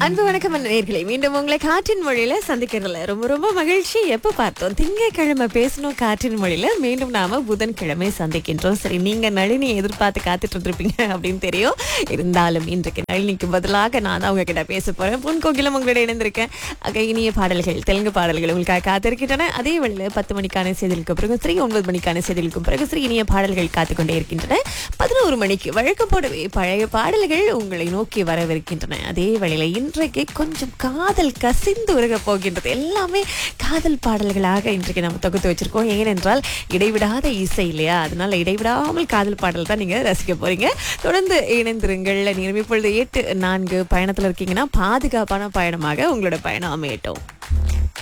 அன்பு வணக்கம் நேர்களை மீண்டும் உங்களை காற்றின் மொழியில சந்திக்கிறதுல ரொம்ப ரொம்ப மகிழ்ச்சி எப்ப பார்த்தோம் திங்கட்கிழமை பேசணும் காற்றின் மொழியில மீண்டும் நாம புதன்கிழமை சந்திக்கின்றோம் சரி நீங்க நளினி எதிர்பார்த்து காத்துட்டு இருந்திருப்பீங்க அப்படின்னு தெரியும் இருந்தாலும் இன்றைக்கு நளினிக்கு பதிலாக நான் தான் உங்ககிட்ட பேச போறேன் பொன் கோகிலம் உங்களோட இணைந்திருக்கேன் ஆக இனிய பாடல்கள் தெலுங்கு பாடல்கள் உங்களுக்காக காத்திருக்கின்றன அதே வேளையில் பத்து மணிக்கான செய்திகளுக்கு பிறகு ஸ்ரீ ஒன்பது மணிக்கான செய்திகளுக்கும் பிறகு ஸ்ரீ இனிய பாடல்கள் காத்துக்கொண்டே இருக்கின்றன பதினோரு மணிக்கு வழக்கம் போடவே பழைய பாடல்கள் உங்களை நோக்கி வரவிருக்கின்றன அதே வேளையில இன்றைக்கு கொஞ்சம் காதல் கசிந்து உருக போகின்றது எல்லாமே காதல் பாடல்களாக இன்றைக்கு நம்ம தொகுத்து வச்சிருக்கோம் ஏனென்றால் இடைவிடாத இசை இல்லையா அதனால இடைவிடாமல் காதல் பாடல் தான் நீங்க ரசிக்க போறீங்க தொடர்ந்து இணைந்திருங்கள் நேரம் இப்பொழுது எட்டு நான்கு பயணத்துல இருக்கீங்கன்னா பாதுகாப்பான பயணமாக உங்களோட பயணம் அமையட்டும்